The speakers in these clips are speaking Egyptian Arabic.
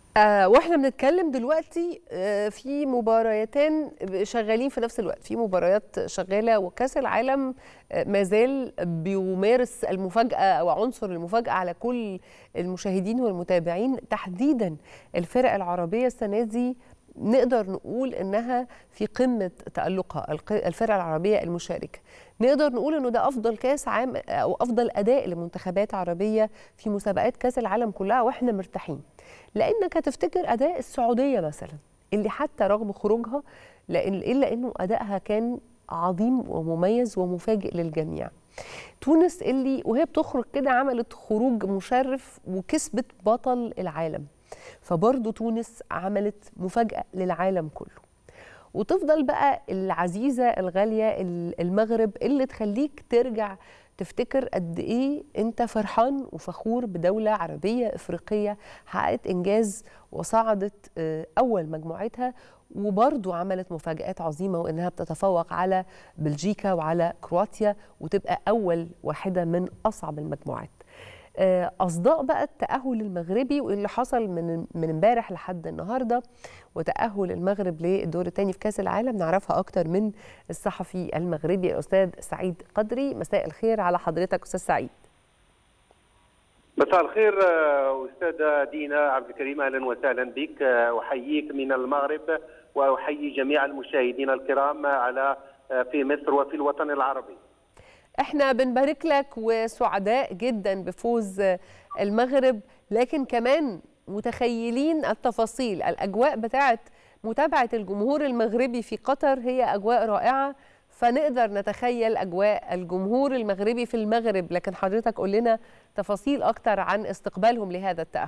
آه واحنا بنتكلم دلوقتي آه في مباريتين شغالين في نفس الوقت في مباريات شغاله وكاس العالم آه ما زال بيمارس المفاجاه او عنصر المفاجاه على كل المشاهدين والمتابعين تحديدا الفرق العربيه السنه دي نقدر نقول انها في قمه تالقها الفرق العربيه المشاركه نقدر نقول انه ده افضل كاس عام او افضل اداء لمنتخبات عربيه في مسابقات كاس العالم كلها واحنا مرتاحين لانك هتفتكر اداء السعوديه مثلا اللي حتى رغم خروجها لأن الا انه ادائها كان عظيم ومميز ومفاجئ للجميع تونس اللي وهي بتخرج كده عملت خروج مشرف وكسبت بطل العالم فبرضه تونس عملت مفاجاه للعالم كله وتفضل بقى العزيزه الغاليه المغرب اللي تخليك ترجع تفتكر قد ايه انت فرحان وفخور بدوله عربيه افريقيه حققت انجاز وصعدت اول مجموعتها وبرضو عملت مفاجآت عظيمة وإنها بتتفوق على بلجيكا وعلى كرواتيا وتبقى أول واحدة من أصعب المجموعات أصداء بقى التأهل المغربي واللي حصل من من امبارح لحد النهارده وتأهل المغرب للدور الثاني في كأس العالم نعرفها أكتر من الصحفي المغربي الأستاذ سعيد قدري مساء الخير على حضرتك أستاذ سعيد مساء الخير أستاذة دينا عبد الكريم أهلا وسهلا بك أحييك من المغرب وأحيي جميع المشاهدين الكرام على في مصر وفي الوطن العربي احنا بنبارك لك وسعداء جدا بفوز المغرب لكن كمان متخيلين التفاصيل الاجواء بتاعه متابعه الجمهور المغربي في قطر هي اجواء رائعه فنقدر نتخيل اجواء الجمهور المغربي في المغرب لكن حضرتك قول لنا تفاصيل اكتر عن استقبالهم لهذا التاهل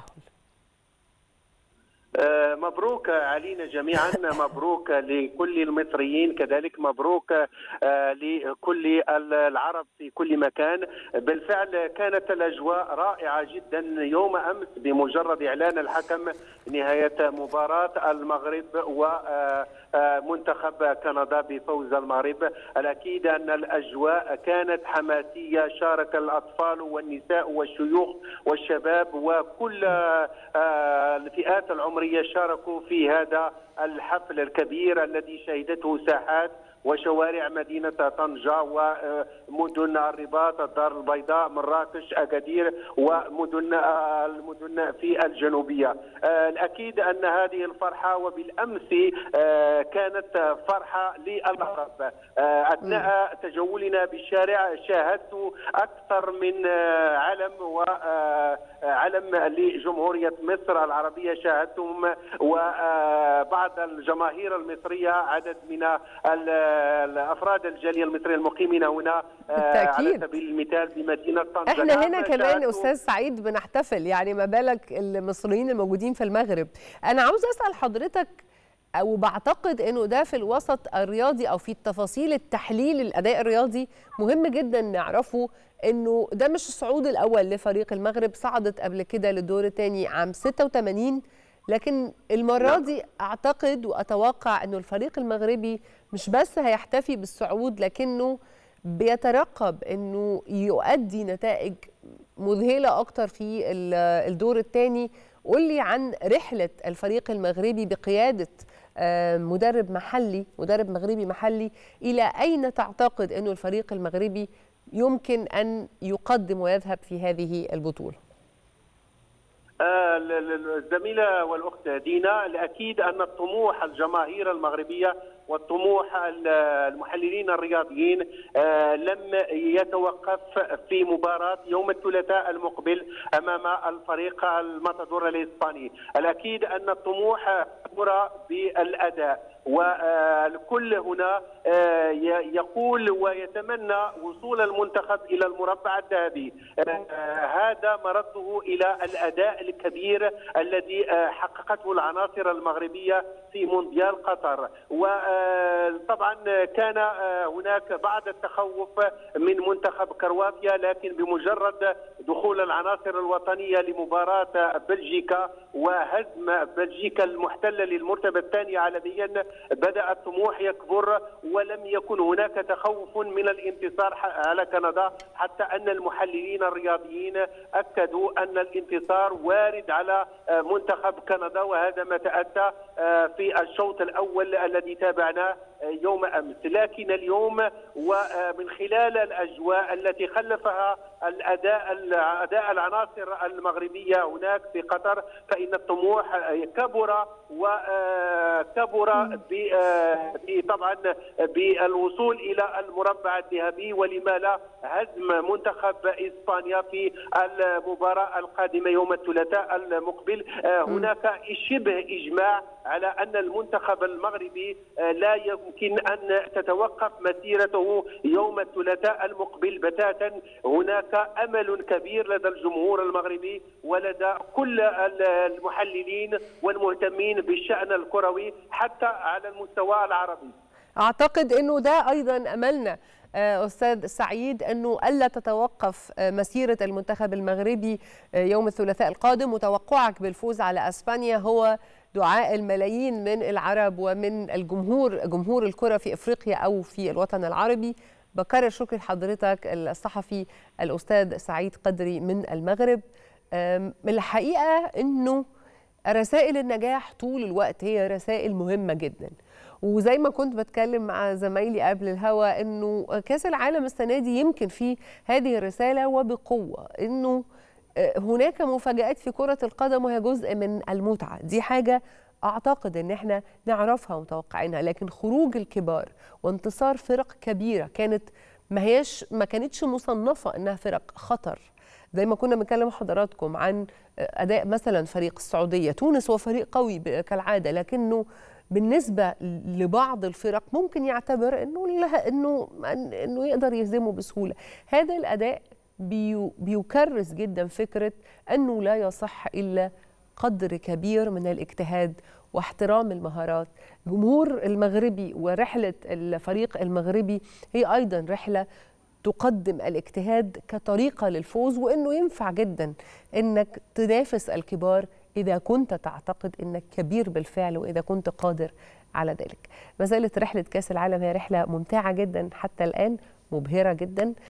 مبروك علينا جميعا مبروك لكل المصريين كذلك مبروك لكل العرب في كل مكان بالفعل كانت الاجواء رائعه جدا يوم امس بمجرد اعلان الحكم نهايه مباراه المغرب ومنتخب كندا بفوز المغرب الاكيد ان الاجواء كانت حماسيه شارك الاطفال والنساء والشيوخ والشباب وكل الفئات العمريه شاركوا في هذا الحفل الكبير الذي شهدته ساحات وشوارع مدينة طنجة ومدن الرباط الدار البيضاء مراكش أكادير ومدن المدن في الجنوبية الأكيد أن هذه الفرحة وبالأمس كانت فرحة للغرب أثناء تجولنا بالشارع شاهدت أكثر من علم وعلم لجمهورية مصر العربية شاهدتهم وبعض الجماهير المصرية عدد من الافراد الجاليه المصريه المقيمين هنا بالتأكيد. على سبيل المثال بمدينه طنجه احنا هنا كمان استاذ سعيد بنحتفل يعني ما بالك المصريين الموجودين في المغرب انا عاوز اسال حضرتك وبعتقد انه ده في الوسط الرياضي او في التفاصيل التحليل الاداء الرياضي مهم جدا نعرفه انه ده مش الصعود الاول لفريق المغرب صعدت قبل كده للدور الثاني عام 86 لكن المرة دي أعتقد وأتوقع أنه الفريق المغربي مش بس هيحتفي بالصعود لكنه بيترقب أنه يؤدي نتائج مذهلة أكتر في الدور الثاني قول لي عن رحلة الفريق المغربي بقيادة مدرب محلي مدرب مغربي محلي إلى أين تعتقد أنه الفريق المغربي يمكن أن يقدم ويذهب في هذه البطولة الزميلة والأخت دينا الأكيد أن الطموح الجماهير المغربية والطموح المحللين الرياضيين لم يتوقف في مباراة يوم الثلاثاء المقبل أمام الفريق الماتادور الإسباني الأكيد أن الطموح كرة بالأداء والكل هنا يقول ويتمنى وصول المنتخب الى المربع الذهبي هذا مرده الى الاداء الكبير الذي حققته العناصر المغربيه في مونديال قطر وطبعا كان هناك بعض التخوف من منتخب كرواتيا لكن بمجرد دخول العناصر الوطنيه لمباراه بلجيكا وهزم بلجيكا المحتله للمرتبه الثانيه عالميا بدا الطموح يكبر ولم يكن هناك تخوف من الانتصار على كندا حتى ان المحللين الرياضيين اكدوا ان الانتصار وارد على منتخب كندا وهذا ما تاتى في الشوط الاول الذي تابعناه يوم امس لكن اليوم ومن خلال الاجواء التي خلفها الاداء اداء العناصر المغربيه هناك في قطر فان الطموح كبر وكبر طبعا بالوصول الى المربع الذهبي ولما لا هزم منتخب اسبانيا في المباراه القادمه يوم الثلاثاء المقبل هناك شبه اجماع على ان المنتخب المغربي لا يمكن ان تتوقف مسيرته يوم الثلاثاء المقبل بتاتا هناك امل كبير لدى الجمهور المغربي ولدى كل المحللين والمهتمين بالشان الكروي حتى على المستوى العربي اعتقد انه ده ايضا املنا استاذ سعيد انه الا تتوقف مسيره المنتخب المغربي يوم الثلاثاء القادم وتوقعك بالفوز على اسبانيا هو دعاء الملايين من العرب ومن الجمهور جمهور الكره في افريقيا او في الوطن العربي بكرر شكر حضرتك الصحفي الاستاذ سعيد قدري من المغرب الحقيقه انه رسائل النجاح طول الوقت هي رسائل مهمه جدا وزي ما كنت بتكلم مع زمايلي قبل الهوا انه كاس العالم السنه دي يمكن فيه هذه الرساله وبقوه انه هناك مفاجات في كره القدم وهي جزء من المتعه دي حاجه اعتقد ان احنا نعرفها ومتوقعينها لكن خروج الكبار وانتصار فرق كبيره كانت ما هيش ما كانتش مصنفه انها فرق خطر زي ما كنا بنتكلم حضراتكم عن اداء مثلا فريق السعوديه تونس هو فريق قوي كالعاده لكنه بالنسبه لبعض الفرق ممكن يعتبر انه انه انه يقدر يهزمه بسهوله هذا الاداء بيو بيكرس جدا فكره انه لا يصح الا قدر كبير من الاجتهاد واحترام المهارات الجمهور المغربي ورحله الفريق المغربي هي ايضا رحله تقدم الاجتهاد كطريقه للفوز وانه ينفع جدا انك تنافس الكبار اذا كنت تعتقد انك كبير بالفعل واذا كنت قادر على ذلك. ما زالت رحله كاس العالم هي رحله ممتعه جدا حتى الان مبهره جدا